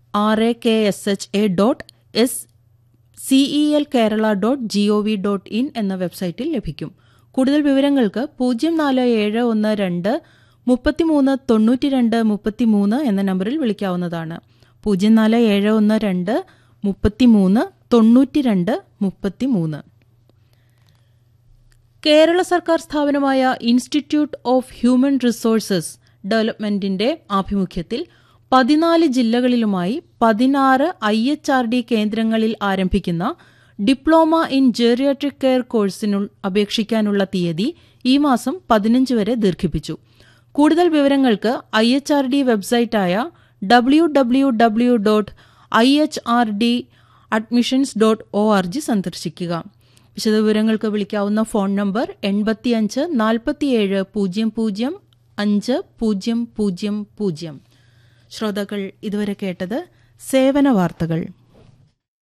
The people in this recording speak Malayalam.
R A K S H A dot S C E L Kerala dot G O V dot in എന്ന വെബ്സൈറ്റിൽ ലഭിക്കും കൂടുതൽ വിവരങ്ങൾക്ക് പൂജ്യം നാല് ഏഴ് ഒന്ന് രണ്ട് മുപ്പത്തിമൂന്ന് തൊണ്ണൂറ്റി രണ്ട് മുപ്പത്തിമൂന്ന് എന്ന നമ്പറിൽ വിളിക്കാവുന്നതാണ് പൂജ്യം നാല് ഏഴ് ഒന്ന് രണ്ട് മുപ്പത്തിമൂന്ന് തൊണ്ണൂറ്റി രണ്ട് മുപ്പത്തിമൂന്ന് കേരള സർക്കാർ സ്ഥാപനമായ ഇൻസ്റ്റിറ്റ്യൂട്ട് ഓഫ് ഹ്യൂമൻ റിസോഴ്സസ് ഡെവലപ്മെന്റിന്റെ ആഭിമുഖ്യത്തിൽ പതിനാല് ജില്ലകളിലുമായി പതിനാറ് ഐ എച്ച് ആർ ഡി കേന്ദ്രങ്ങളിൽ ആരംഭിക്കുന്ന ഡിപ്ലോമ ഇൻ ജെറിയാട്രിക് കെയർ കോഴ്സിനു അപേക്ഷിക്കാനുള്ള തീയതി ഈ മാസം പതിനഞ്ച് വരെ ദീർഘിപ്പിച്ചു കൂടുതൽ വിവരങ്ങൾക്ക് ഐ എച്ച് ആർ ഡി വെബ്സൈറ്റായ W W W dot I H R D admissions dot O R G സന്ദർശിക്കുക വിശദവിവരങ്ങൾക്ക് വിളിക്കാവുന്ന ഫോൺ നമ്പർ എൺപത്തിയഞ്ച് നാൽപ്പത്തിയേഴ് പൂജ്യം പൂജ്യം അഞ്ച് പൂജ്യം പൂജ്യം പൂജ്യം ശ്രോതാക്കൾ ഇതുവരെ കേട്ടത് സേവന വാർത്തകൾ